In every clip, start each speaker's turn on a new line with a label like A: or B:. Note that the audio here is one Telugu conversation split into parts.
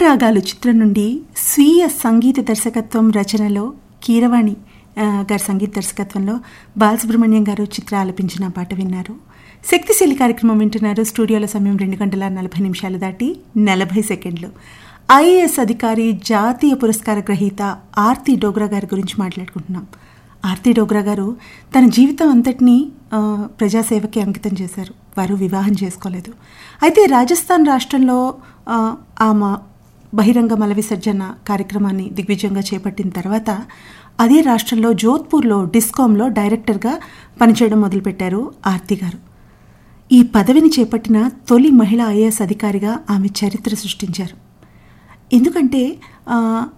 A: ప్రియరాగాలు చిత్రం నుండి స్వీయ సంగీత దర్శకత్వం రచనలో కీరవాణి ఆ, గారి సంగీత దర్శకత్వంలో బాలసుబ్రహ్మణ్యం గారు చిత్ర ఆలపించిన పాట విన్నారు శక్తిశీలి కార్యక్రమం వింటున్నారు స్టూడియోల సమయం రెండు గంటల నలభై నిమిషాలు దాటి నలభై సెకండ్లు ఐఏఎస్ అధికారి జాతీయ పురస్కార గ్రహీత ఆర్తి డోగ్రా గారి గురించి మాట్లాడుకుంటున్నాం ఆర్తి డోగ్రా గారు తన జీవితం అంతటినీ ఆ, ప్రజాసేవకి అంకితం చేశారు వారు వివాహం చేసుకోలేదు అయితే రాజస్థాన్ రాష్ట్రంలో ఆ, ఆమె బహిరంగ మల విసర్జన కార్యక్రమాన్ని దిగ్విజయంగా చేపట్టిన తర్వాత అదే రాష్ట్రంలో జోధ్పూర్లో డిస్కాంలో డైరెక్టర్గా పనిచేయడం మొదలుపెట్టారు ఆర్తి గారు ఈ పదవిని చేపట్టిన తొలి మహిళా ఐఏఎస్ అధికారిగా ఆమె చరిత్ర సృష్టించారు ఎందుకంటే ఆ,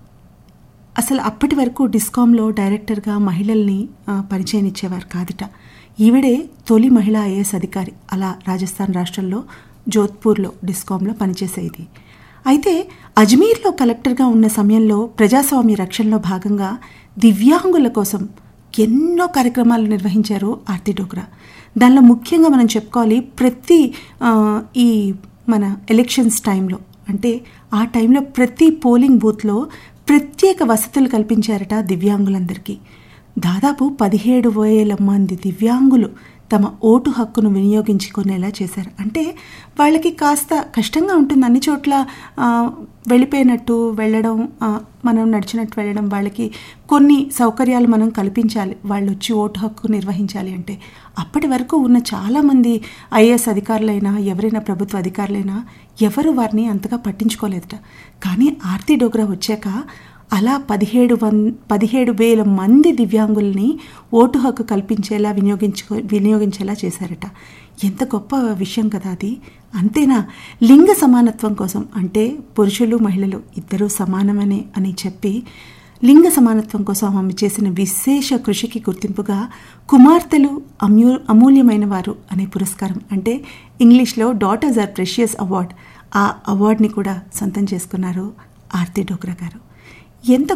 A: అసలు అప్పటి వరకు డిస్కాంలో డైరెక్టర్గా మహిళల్ని ఆ, పరిచయనిచ్చేవారు కాదట ఈవిడే తొలి మహిళా ఐఏఎస్ అధికారి అలా రాజస్థాన్ రాష్ట్రంలో జోధ్పూర్లో డిస్కాంలో పనిచేసేది అయితే అజ్మీర్లో కలెక్టర్గా ఉన్న సమయంలో ప్రజాస్వామ్య రక్షణలో భాగంగా దివ్యాంగుల కోసం ఎన్నో కార్యక్రమాలు నిర్వహించారు ఆర్తి డోగ్రా దానిలో ముఖ్యంగా మనం చెప్పుకోవాలి ప్రతి ఆ, ఈ మన ఎలక్షన్స్ టైంలో అంటే ఆ టైంలో ప్రతి పోలింగ్ బూత్లో ప్రత్యేక వసతులు కల్పించారట దివ్యాంగులందరికీ దాదాపు పదిహేడు వేల మంది దివ్యాంగులు తమ ఓటు హక్కును వినియోగించుకునేలా చేశారు అంటే వాళ్ళకి కాస్త కష్టంగా ఉంటుంది అన్ని చోట్ల ఆ, వెళ్ళిపోయినట్టు వెళ్ళడం ఆ, మనం నడిచినట్టు వెళ్ళడం వాళ్ళకి కొన్ని సౌకర్యాలు మనం కల్పించాలి వాళ్ళు వచ్చి ఓటు హక్కు నిర్వహించాలి అంటే అప్పటి వరకు ఉన్న చాలామంది ఐఏఎస్ అధికారులైనా ఎవరైనా ప్రభుత్వ అధికారులైనా ఎవరు వారిని అంతగా పట్టించుకోలేదట కానీ ఆర్తి డోగ్రా వచ్చాక అలా పదిహేడు వన్ పదిహేడు వేల మంది దివ్యాంగుల్ని ఓటు హక్కు కల్పించేలా వినియోగించుకో వినియోగించేలా చేశారట ఎంత గొప్ప విషయం కదా అది అంతేనా లింగ సమానత్వం కోసం అంటే పురుషులు మహిళలు ఇద్దరూ సమానమనే అని చెప్పి లింగ సమానత్వం కోసం ఆమె చేసిన విశేష కృషికి గుర్తింపుగా కుమార్తెలు అమ్యూ అమూల్యమైన వారు అనే పురస్కారం అంటే ఇంగ్లీష్లో డాటర్స్ ఆర్ ప్రెషియస్ అవార్డ్ ఆ అవార్డ్ని కూడా సొంతం చేసుకున్నారు ఆర్తి డోగ్రా గారు ఎంత